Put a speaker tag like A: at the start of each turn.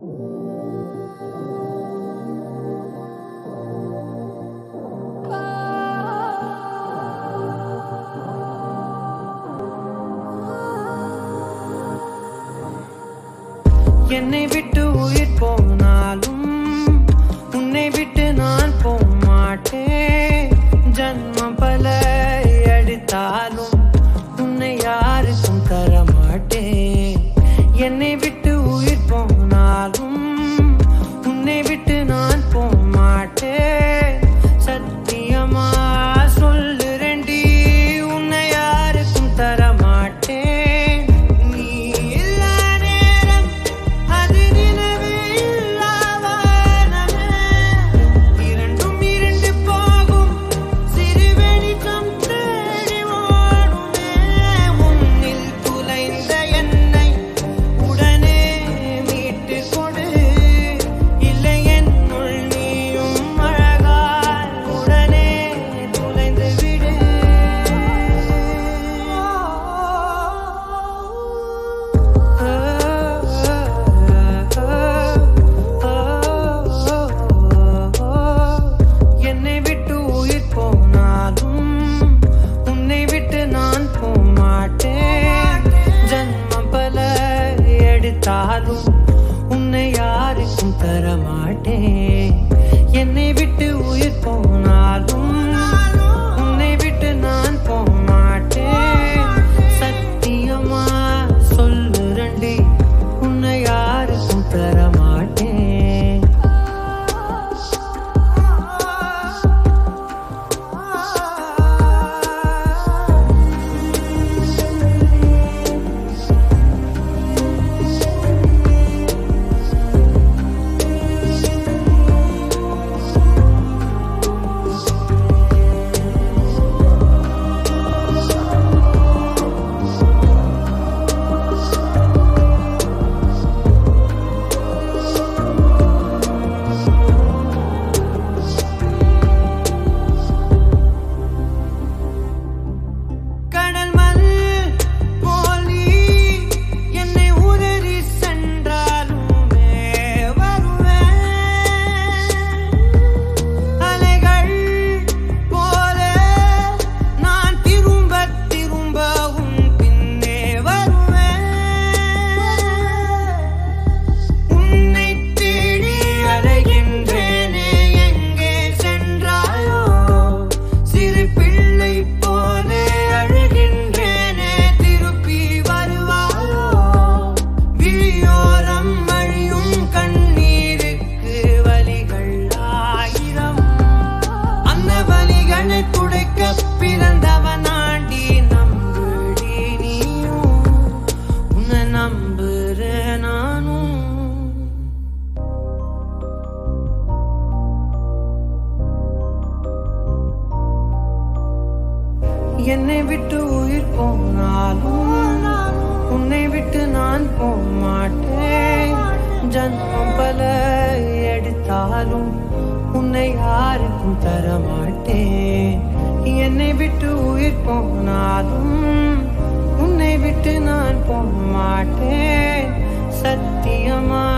A: என்னை விட்டு உயிர் போனாலும் உன்னை விட்டு நான் போக மாட்டேன் ஜன்மம் பல எடுத்தாலும் உன்னை யாருக்கும் தர மாட்டேன் என்னை விட்டு உயிர் போனாலும் உன்னை விட்டு நான் போக மாட்டேன் சத்தியமா சொல்லுறேன்டி உன்னை யாருக்கும் தர மாட்டேன் நீ இல்லா நேரம் அது நிலவே இல்லா வானமே. இரண்டும் இரண்டு போகும் சிறு வெளிச்சம் தேடி ஓடுமே. உன்னில் துளைந்த என்னை உடனே மீட்டுக் கொடு. இல்லை என்னுள் நீயும் அழகாய் உடனே துளைந்து விடு என்னை விட்டு உயிர் போனாலும் உன்னை விட்டு நான் போக மாட்டேன் ஜன்மம் பல எடுத்தாலும் உன்னை யாருக்கும் தர மாட்டேன் என்னை விட்டு உயிர் போனாலும் உன்னை விட்டு நான் போக மாட்டேன் சத்தியமா சொல்லுறண்டி உன்னை யாருக்கும் தர மாட்டேன் கடல் மண் போல் நீ என்னை உதறி சென்றாலுமே வருவேன் அலைகள் போல நான் திரும்ப திரும்ப உன் பின்னே வருவேன் உன்னை தேடி அலைகின்றேனே எங்கே சென்றாயோ சிறு பிள்ளை போலே அழுகின்றேனே திருப்பி வருவாயோ விழியோரம் அழியும் கண்ணீருக்கு வலிகள் ஆயிரம் அந்த வலிகளை துடைக்க பிறந்தவனாண்டி நம்புடி நீயும் உன்னை நம்புறேன் நானும் என்னை விட்டு உயிர் போனாலும் உன்னை விட்டு நான் போக மாட்டேன் ஜன்மம் பல எடுத்தாலும் உன்னை யாருக்கும் தர மாட்டேன் என்னை விட்டு உயிர் போனாலும் உன்னை விட்டு நான் போக மாட்டேன் சத்தியமா